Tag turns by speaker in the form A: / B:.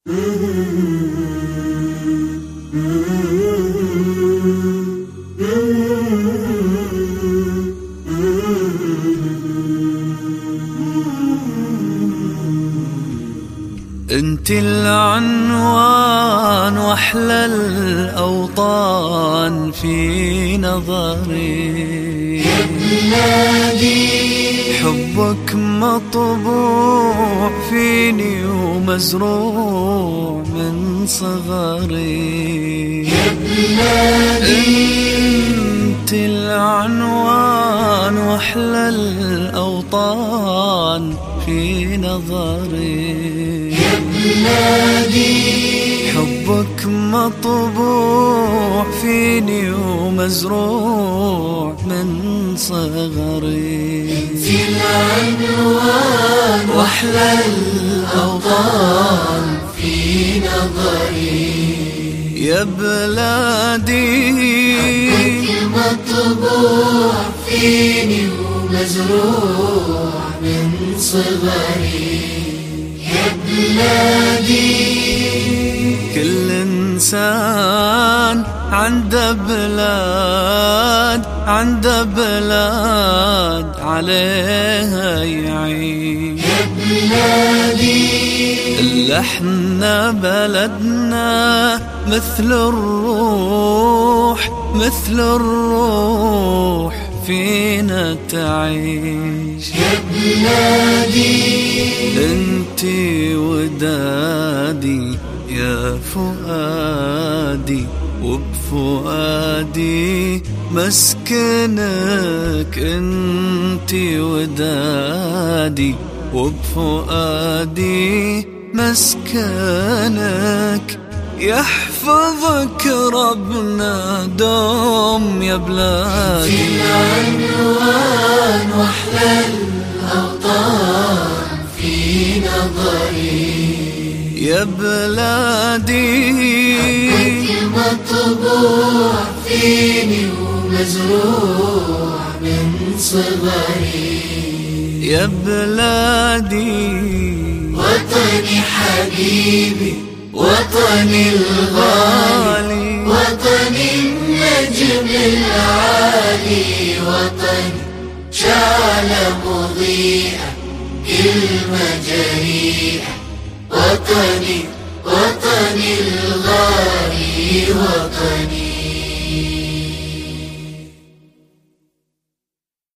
A: انت العنوان واحلى الاوطان في نظري
B: يا بلادي
A: حبك مطبوع فيني ومزروع من صغري
B: يا بلادي
A: انت العنوان واحلى الاوطان في نظري
B: يا بلادي
A: حبك مطبوع فيني ومزروع من صغري
B: في العنوان
A: واحلى الاوطان
B: في نظري
A: يا بلادي
B: مطبوع فيني ومزروع من صغري يا بلادي
A: كل انسان عنده بلاد عنده بلاد عليها يعيش
B: يا بلادي
A: إلا احنا بلدنا مثل الروح مثل الروح فينا تعيش
B: يا بلادي
A: انتي ودادي يا فؤادي وبفؤادي مسكنك انتي ودادي وبفؤادي مسكنك يحفظك ربنا دوم يا بلادي
B: العنوان واحلى الاوطان في نظري
A: يا بلادي
B: مطبوع فيني ومزروع من صغري
A: يا بلادي
B: وطني حبيبي وطني الغالي وطني النجم العالي وطني شعلة مضيئة كلمة جريئة وطني